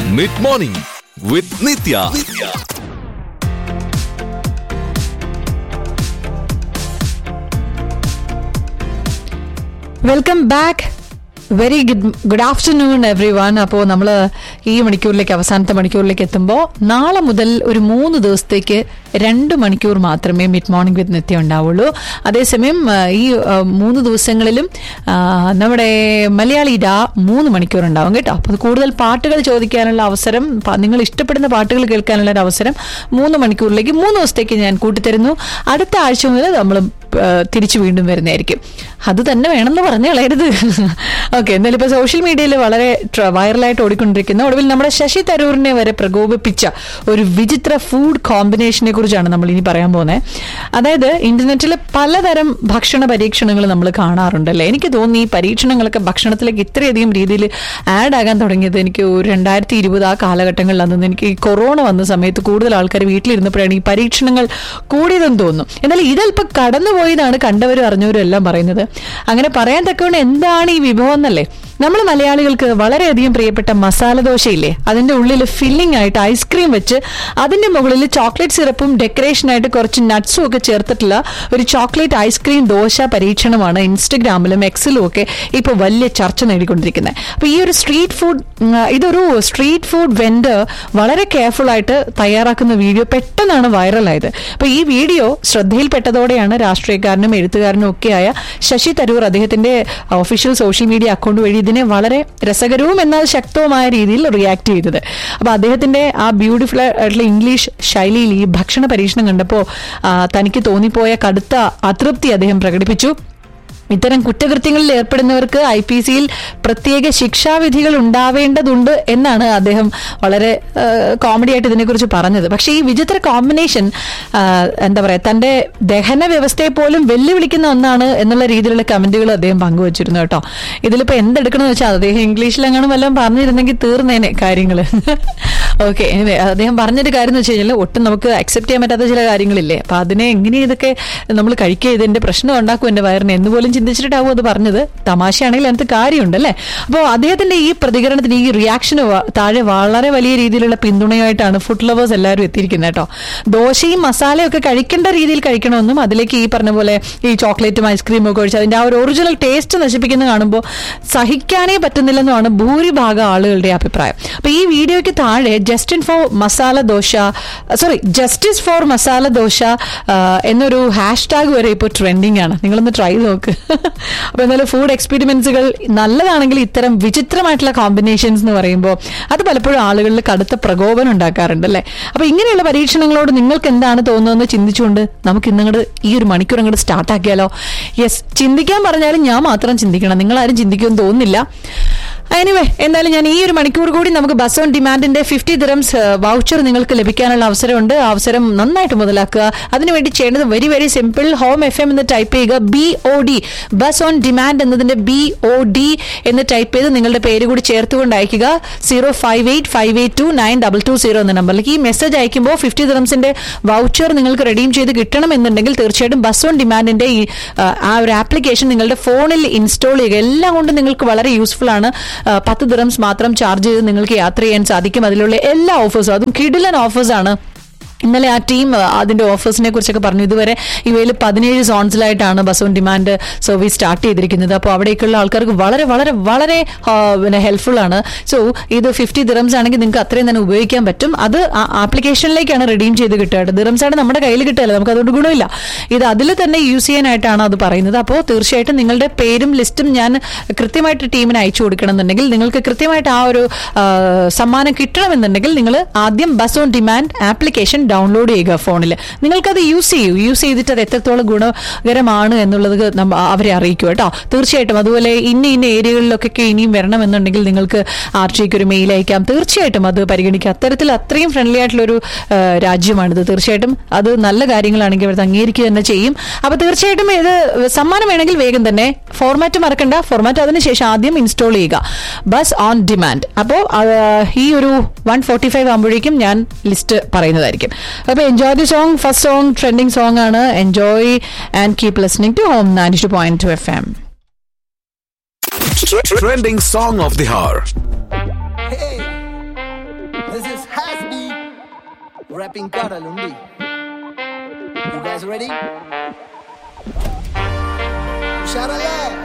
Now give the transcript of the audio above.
Mid morning with Nithya welcome back very good good afternoon everyone അപ്പോൾ നമ്മൾ ഈ മണിക്കൂറിലേക്ക് അവസാനത്തെ മണിക്കൂറിലേക്ക് എത്തുമ്പോൾ നാളെ മുതൽ ഒരു മൂന്ന് ദിവസത്തേക്ക് രണ്ട് മണിക്കൂർ മാത്രമേ മിഡ് മോർണിംഗ് വിത്ത് നിത്യം ഉണ്ടാവുള്ളൂ അതേസമയം ആ, ഈ ആ, മൂന്ന് ദിവസങ്ങളിലും ആ, നമ്മുടെ മലയാളി ഡാ മൂന്ന് മണിക്കൂർ ഉണ്ടാവും കേട്ടോ അപ്പോൾ കൂടുതൽ പാട്ടുകൾ ചോദിക്കാനുള്ള അവസരം പ- നിങ്ങൾ ഇഷ്ടപ്പെടുന്ന പാട്ടുകൾ കേൾക്കാനുള്ള ഒരു അവസരം മൂന്ന് മണിക്കൂറിലേക്ക് മൂന്ന് ദിവസത്തേക്ക് ഞാൻ കൂട്ടിത്തരുന്നു അടുത്ത ആഴ്ച മുതൽ നമ്മൾ തിരിച്ചു വീണ്ടും വരുന്നതായിരിക്കും അത് തന്നെ വേണമെന്ന് പറഞ്ഞു കളയരുത് ഓക്കെ എന്തായാലും ഇപ്പൊ സോഷ്യൽ മീഡിയയിൽ വളരെ ട്ര- വൈറലായിട്ട് ഓടിക്കൊണ്ടിരിക്കുന്ന ഒടുവിൽ നമ്മുടെ ശശി തരൂരിനെ വരെ പ്രകോപിപ്പിച്ച ഒരു വിചിത്ര ഫുഡ് കോമ്പിനേഷനെ കുറിച്ചാണ് നമ്മൾ ഇനി പറയാൻ പോകുന്നത് അതായത് ഇന്റർനെറ്റിൽ പലതരം ഭക്ഷണ പരീക്ഷണങ്ങൾ നമ്മൾ കാണാറുണ്ടല്ലേ എനിക്ക് തോന്നി ഈ പരീക്ഷണങ്ങളൊക്കെ ഭക്ഷണത്തിലേക്ക് ഇത്രയധികം രീതിയിൽ ആഡ് ആകാൻ തുടങ്ങിയത് എനിക്ക് ഒരു രണ്ടായിരത്തി ഇരുപത് ആ കാലഘട്ടങ്ങളിലാണെന്ന് എനിക്ക് ഈ കൊറോണ വന്ന സമയത്ത് കൂടുതൽ ആൾക്കാർ വീട്ടിലിരുന്നപ്പോഴാണ് ഈ പരീക്ഷണങ്ങൾ കൂടിയതെന്ന് തോന്നുന്നു എന്നാൽ ഇതല്പം കടന്നുപോയതാണ് കണ്ടവരും അറിഞ്ഞവരും എല്ലാം പറയുന്നത് അങ്ങനെ പറയാൻ തക്കവണ്ണം എന്താണ് ഈ വിഭവം എന്നല്ലേ നമ്മൾ മലയാളികൾക്ക് വളരെയധികം പ്രിയപ്പെട്ട മസാല ദോശയില്ലേ അതിന്റെ ഉള്ളിൽ ഫില്ലിംഗ് ആയിട്ട് ഐസ്ക്രീം വെച്ച് അതിന്റെ മുകളിൽ ചോക്ലേറ്റ് സിറപ്പും ഡെക്കറേഷനായിട്ട് കുറച്ച് നട്ട്സും ഒക്കെ ചേർത്തിട്ടുള്ള ഒരു ചോക്ലേറ്റ് ഐസ്ക്രീം ദോശ പരീക്ഷണമാണ് ഇൻസ്റ്റഗ്രാമിലും എക്സിലും ഒക്കെ ഇപ്പോൾ വലിയ ചർച്ച നേടിക്കൊണ്ടിരിക്കുന്നത് അപ്പൊ ഈ ഒരു സ്ട്രീറ്റ് ഫുഡ് ഉം, ഇതൊരു സ്ട്രീറ്റ് ഫുഡ് വെൻഡർ വളരെ കെയർഫുൾ ആയിട്ട് തയ്യാറാക്കുന്ന വീഡിയോ പെട്ടെന്നാണ് വൈറലായത് അപ്പൊ ഈ വീഡിയോ ശ്രദ്ധയിൽപ്പെട്ടതോടെയാണ് രാഷ്ട്രീയക്കാരനും എഴുത്തുകാരനും ഒക്കെയായ ശശി തരൂർ അദ്ദേഹത്തിന്റെ ഒഫീഷ്യൽ സോഷ്യൽ മീഡിയ അക്കൗണ്ട് വഴി ഇതിനെ വളരെ രസകരവും എന്നാൽ ശക്തവുമായ രീതിയിൽ റിയാക്ട് ചെയ്തത് അപ്പൊ അദ്ദേഹത്തിന്റെ ആ ബ്യൂട്ടിഫുൾ ആയിട്ടുള്ള ഇംഗ്ലീഷ് ശൈലിയിൽ ഈ ഭക്ഷണ പരീക്ഷണം കണ്ടപ്പോൾ തനിക്ക് തോന്നിപ്പോയ കടുത്ത അതൃപ്തി അദ്ദേഹം പ്രകടിപ്പിച്ചു ഇത്തരം കുറ്റകൃത്യങ്ങളിൽ ഏർപ്പെടുന്നവർക്ക് ഐ പി സിയിൽ പ്രത്യേക ശിക്ഷാവിധികൾ ഉണ്ടാവേണ്ടതുണ്ട് എന്നാണ് അദ്ദേഹം വളരെ കോമഡി ആയിട്ട് ഇതിനെക്കുറിച്ച് പറഞ്ഞത് പക്ഷേ ഈ വിചിത്ര കോമ്പിനേഷൻ എന്താ പറയാ തന്റെ ദഹന വ്യവസ്ഥയെ പോലും വെല്ലുവിളിക്കുന്ന ഒന്നാണ് എന്നുള്ള രീതിയിലുള്ള കമന്റുകൾ അദ്ദേഹം പങ്കുവച്ചിരുന്നു കേട്ടോ ഇതിലിപ്പോ എന്തെടുക്കണമെന്ന് വെച്ചാൽ അദ്ദേഹം ഇംഗ്ലീഷിലെങ്ങാനും വല്ലതും പറഞ്ഞിരുന്നെങ്കിൽ തീർന്നേനെ കാര്യങ്ങള് ഓക്കെ അദ്ദേഹം പറഞ്ഞൊരു കാര്യം എന്ന് വെച്ച് കഴിഞ്ഞാൽ ഒട്ടും നമുക്ക് അക്സെപ്റ്റ് ചെയ്യാൻ പറ്റാത്ത ചില കാര്യങ്ങളില്ലേ അപ്പൊ അതിനെ എങ്ങനെ ഇതൊക്കെ നമ്മൾ കഴിക്കുക ഇതിന്റെ പ്രശ്നം ഉണ്ടാക്കും എന്റെ വയറിന് എന്ന് പോലും ചിന്തിച്ചിട്ടാവും അത് പറഞ്ഞത് തമാശയാണെങ്കിൽ അതിനകത്ത് കാര്യമുണ്ടല്ലേ അപ്പോൾ അദ്ദേഹത്തിന്റെ ഈ പ്രതികരണത്തിന് ഈ റിയാക്ഷന് താഴെ വളരെ വലിയ രീതിയിലുള്ള പിന്തുണയായിട്ടാണ് ഫുഡ് ലവേഴ്സ് എല്ലാവരും എത്തിയിരിക്കുന്നത് കേട്ടോ ദോശയും മസാലയും ഒക്കെ കഴിക്കേണ്ട രീതിയിൽ കഴിക്കണമെന്നും അതിലേക്ക് ഈ പറഞ്ഞ പോലെ ഈ ചോക്ലേറ്റും ഐസ്ക്രീമും ഒക്കെ ഒഴിച്ച് അതിന്റെ ആ ഒരു ഒറിജിനൽ ടേസ്റ്റ് നശിപ്പിക്കുന്ന കാണുമ്പോൾ സഹിക്കാനേ പറ്റുന്നില്ലെന്നുമാണ് ഭൂരിഭാഗം ആളുകളുടെ അഭിപ്രായം അപ്പൊ ഈ വീഡിയോയ്ക്ക് താഴെ Justin for masala dosa sorry justice for masala dosa ആ, എന്നൊരു ഹാഷ് ടാഗ് വരെ ഇപ്പോൾ ട്രെൻഡിങ് ആണ് നിങ്ങളൊന്ന് ട്രൈ നോക്ക് അപ്പൊ എന്നാലും ഫുഡ് എക്സ്പെരിമെന്റ്സുകൾ നല്ലതാണെങ്കിൽ ഇത്തരം വിചിത്രമായിട്ടുള്ള കോമ്പിനേഷൻസ് എന്ന് പറയുമ്പോൾ അത് പലപ്പോഴും ആളുകളിൽ കടുത്ത പ്രകോപനം ഉണ്ടാക്കാറുണ്ട് അല്ലേ അപ്പൊ ഇങ്ങനെയുള്ള പരീക്ഷണങ്ങളോട് നിങ്ങൾക്ക് എന്താണ് തോന്നുന്നതെന്ന് ചിന്തിച്ചുകൊണ്ട് നമുക്ക് ഇന്നങ്ങോട്ട് ഈ ഒരു മണിക്കൂർ അങ്ങോട്ട് സ്റ്റാർട്ട് ആക്കിയാലോ യെസ് ചിന്തിക്കാൻ പറഞ്ഞാലും ഞാൻ മാത്രം ചിന്തിക്കണം നിങ്ങളാരും ചിന്തിക്കുമെന്ന് തോന്നുന്നില്ല എനിവേ എന്തായാലും ഞാൻ ഈ ഒരു മണിക്കൂർ കൂടി നമുക്ക് ബസ് ഓൺ ഡിമാൻഡിന്റെ ഫിഫ്റ്റി ദിറംസ് വൗച്ചർ നിങ്ങൾക്ക് ലഭിക്കാനുള്ള അവസരമുണ്ട് ആ അവസരം നന്നായിട്ട് മുതലാക്കുക അതിനുവേണ്ടി ചെയ്യേണ്ടത് very very simple home F M എന്ന് ടൈപ്പ് ചെയ്യുക B O D bus on demand എന്നതിന്റെ ബി ഒ ഡി എന്ന് ടൈപ്പ് ചെയ്ത് നിങ്ങളുടെ പേര് കൂടി ചേർത്തുകൊണ്ട് അയക്കുക zero five eight five eight two nine double two zero എന്ന നമ്പറിലേക്ക് ഈ മെസ്സേജ് അയക്കുമ്പോൾ ഫിഫ്റ്റി ദിറംസിന്റെ വൗച്ചർ നിങ്ങൾക്ക് റെഡീം ചെയ്ത് കിട്ടണം എന്നുണ്ടെങ്കിൽ തീർച്ചയായിട്ടും ബസ് ഓൺ ഡിമാൻഡിന്റെ ഈ ആ, ആ ഒരു ആപ്ലിക്കേഷൻ നിങ്ങളുടെ ഫോണിൽ ഇൻസ്റ്റാൾ ചെയ്യുക എല്ലാം കൊണ്ട് നിങ്ങൾക്ക് വളരെ യൂസ്ഫുൾ ആണ് ആ, പത്ത് ദിറംസ് മാത്രം ചാർജ് ചെയ്ത് നിങ്ങൾക്ക് യാത്ര ചെയ്യാൻ സാധിക്കും അതിലുള്ള എല്ലാ ഓഫേഴ്സും അതും കിടിലൻ ഓഫേഴ്സ് ആണ് ഇന്നലെ ആ ടീം ആ, അതിന്റെ ഓഫേഴ്സിനെ കുറിച്ചൊക്കെ പറഞ്ഞു ഇതുവരെ ഇവയിൽ പതിനേഴ് സോൺസിലായിട്ടാണ് bus on demand service start ചെയ്തിരിക്കുന്നത് അപ്പോൾ അവിടേക്കുള്ള ആൾക്കാർക്ക് വളരെ വളരെ വളരെ ആ, പിന്നെ ഹെൽപ്ഫുൾ ആണ് സോ ഇത് ഫിഫ്റ്റി ദിറംസ് ആണെങ്കിൽ നിങ്ങൾക്ക് അത്രയും തന്നെ ഉപയോഗിക്കാൻ പറ്റും അത് ആപ്ലിക്കേഷനിലേക്കാണ് റെഡീം ചെയ്ത് കിട്ടുക ദിറംസ് ആണ് നമ്മുടെ കയ്യിൽ കിട്ടുകയല്ല നമുക്ക് അതുകൊണ്ട് ഗുണമില്ല ഇത് അതിൽ തന്നെ യൂസ് ചെയ്യാനായിട്ടാണ് അത് പറയുന്നത് അപ്പോൾ തീർച്ചയായിട്ടും നിങ്ങളുടെ പേരും ലിസ്റ്റും ഞാൻ കൃത്യമായിട്ട് ടീമിന് അയച്ചു കൊടുക്കണം എന്നുണ്ടെങ്കിൽ നിങ്ങൾക്ക് കൃത്യമായിട്ട് ആ ഒരു ആ, സമ്മാനം കിട്ടണമെന്നുണ്ടെങ്കിൽ നിങ്ങൾ ആദ്യം bus on demand application download ചെയ്യുക ഫോണിൽ നിങ്ങൾക്കത് യൂസ് ചെയ്യൂ യൂസ് ചെയ്തിട്ട് അത് എത്രത്തോളം ഗുണകരമാണ് എന്നുള്ളത് നമ്മ അവരെ അറിയിക്കുക കേട്ടോ തീർച്ചയായിട്ടും അതുപോലെ ഇന്ന ഇന്ന ഏരിയകളിലൊക്കെ ഇനിയും വരണമെന്നുണ്ടെങ്കിൽ നിങ്ങൾക്ക് ആർ ടിക്ക് ഒരു മെയിൽ അയക്കാം തീർച്ചയായിട്ടും അത് പരിഗണിക്കുക അത്തരത്തിൽ അത്രയും ഫ്രണ്ട്ലി ആയിട്ടുള്ളൊരു ആ, രാജ്യമാണിത് തീർച്ചയായിട്ടും അത് നല്ല കാര്യങ്ങളാണെങ്കിൽ അവർ അംഗീകരിക്കുക തന്നെ ചെയ്യും അപ്പൊ തീർച്ചയായിട്ടും ഇത് സമ്മാനം വേണമെങ്കിൽ വേഗം തന്നെ ഫോർമാറ്റ് മറക്കണ്ട ഫോർമാറ്റ് അതിനുശേഷം ആദ്യം ഇൻസ്റ്റാൾ ചെയ്യുക ബസ് ഓൺ ഡിമാൻഡ് അപ്പോൾ ഈ ഒരു വൺ ഫോർട്ടി ഫൈവ് ആകുമ്പോഴേക്കും ഞാൻ ലിസ്റ്റ് പറയുന്നതായിരിക്കും അപ്പോൾ enjoy the song first song trending song ആണ് enjoy and keep listening to home ninety two point two F M Trending song of the hour. This is Hasbi rapping Karalundi. You guys ready? Sharala!